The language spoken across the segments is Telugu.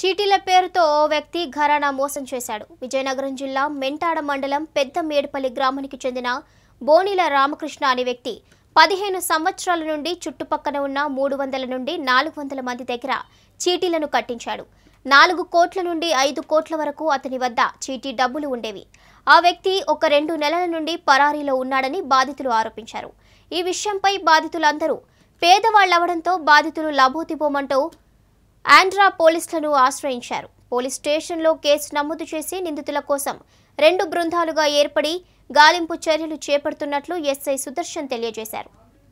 చీటీల పేరుతో ఓ వ్యక్తి ఘరానా మోసం చేశాడు విజయనగరం జిల్లా మెంటాడ మండలం పెద్ద మేడుపల్లి గ్రామానికి చెందిన బోనిల రామకృష్ణ అనే వ్యక్తి పదిహేను సంవత్సరాల నుండి చుట్టుపక్కన ఉన్న మూడు వందల నుండి నాలుగు వందల మంది దగ్గర చీటీలను కట్టించాడు నాలుగు కోట్ల నుండి ఐదు కోట్ల వరకు అతని వద్ద చీటీ డబ్బులు ఉండేవి ఆ వ్యక్తి ఒక రెండు నెలల నుండి పరారీలో ఉన్నాడని బాధితులు ఆరోపించారు ఈ విషయంపై బాధితులందరూ పేదవాళ్లవడంతో బాధితులు లబోతిబోమంటూ ఆంధ్రా పోలీసులను ఆశ్రయించారు పోలీస్ స్టేషన్లో కేసు నమోదు చేసి నిందితుల కోసం రెండు బృందాలుగా ఏర్పడి గాలింపు చర్యలు చేపడుతున్నట్లు ఎస్ఐ సుదర్శన్ తెలియజేశారు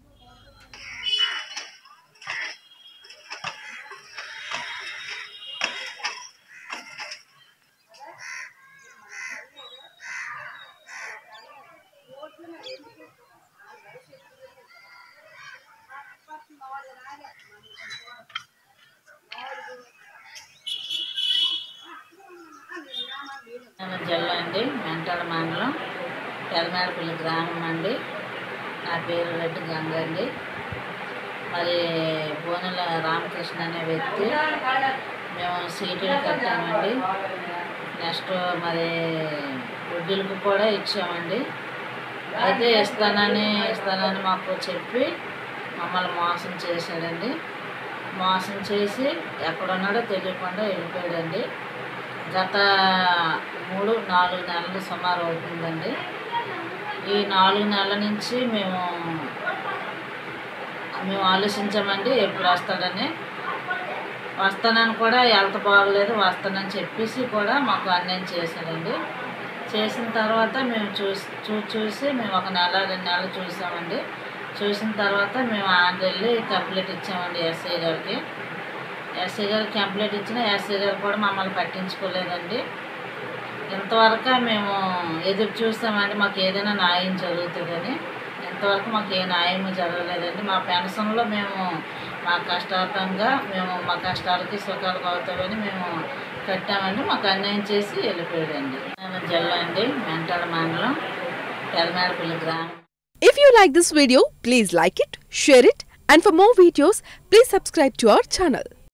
నేను జిల్లా అండి మెంటాడ మండలం పెదమేడపల్లి గ్రామం అండి నా పేరు రెడ్డి గంగ అండి మరి బోనెల రామకృష్ణ అనే వ్యక్తి మేము సీటీలు కట్టామండి నెక్స్ట్ మరి వడ్డీలకు కూడా ఇచ్చామండి అయితే ఇస్తానని ఇస్తానని మాకు చెప్పి మమ్మల్ని మోసం చేశాడండి మోసం చేసి ఎక్కడున్నాడో తెలియకుండా వెళ్ళిపోయాడండి గత మూడు నాలుగు నెలలు సుమారు అవుతుందండి ఈ నాలుగు నెలల నుంచి మేము మేము ఆలోచించామండి ఎప్పుడు వస్తాడని వస్తానని కూడా హెల్త్ బాగలేదు వస్తానని చెప్పేసి కూడా మాకు అన్యాయం చేశాడండి చేసిన తర్వాత మేము చూసి చూ చూసి మేము ఒక నెల రెండు నెలలు చూసామండి చూసిన తర్వాత మేము ఆంధ్ర వెళ్ళి కంప్లీట్ ఇచ్చామండి ఎస్ఐ గారికి ఎస్ఐ గారికి కంప్లైంట్ ఇచ్చిన ఎస్ఐ గారు కూడా మమ్మల్ని పట్టించుకోలేదండి ఇంతవరకు మేము ఎదురు చూస్తామండి మాకు ఏదైనా న్యాయం జరుగుతుందని ఇంతవరకు మాకు ఏ న్యాయం జరగలేదండి మా పెన్షన్లో మేము మా కష్టార్థంగా మేము మా కష్టాలకి సుఖాలకు అవుతామని మేము కట్టామండి మాకు అన్యాయం చేసి వెళ్ళిపోయాడండి నేను జిల్లా అండి మెంటాడ మండలం పెదమేడపల్లి గ్రామం If you like this video, please like it, share it, and for more videos, please subscribe to our channel.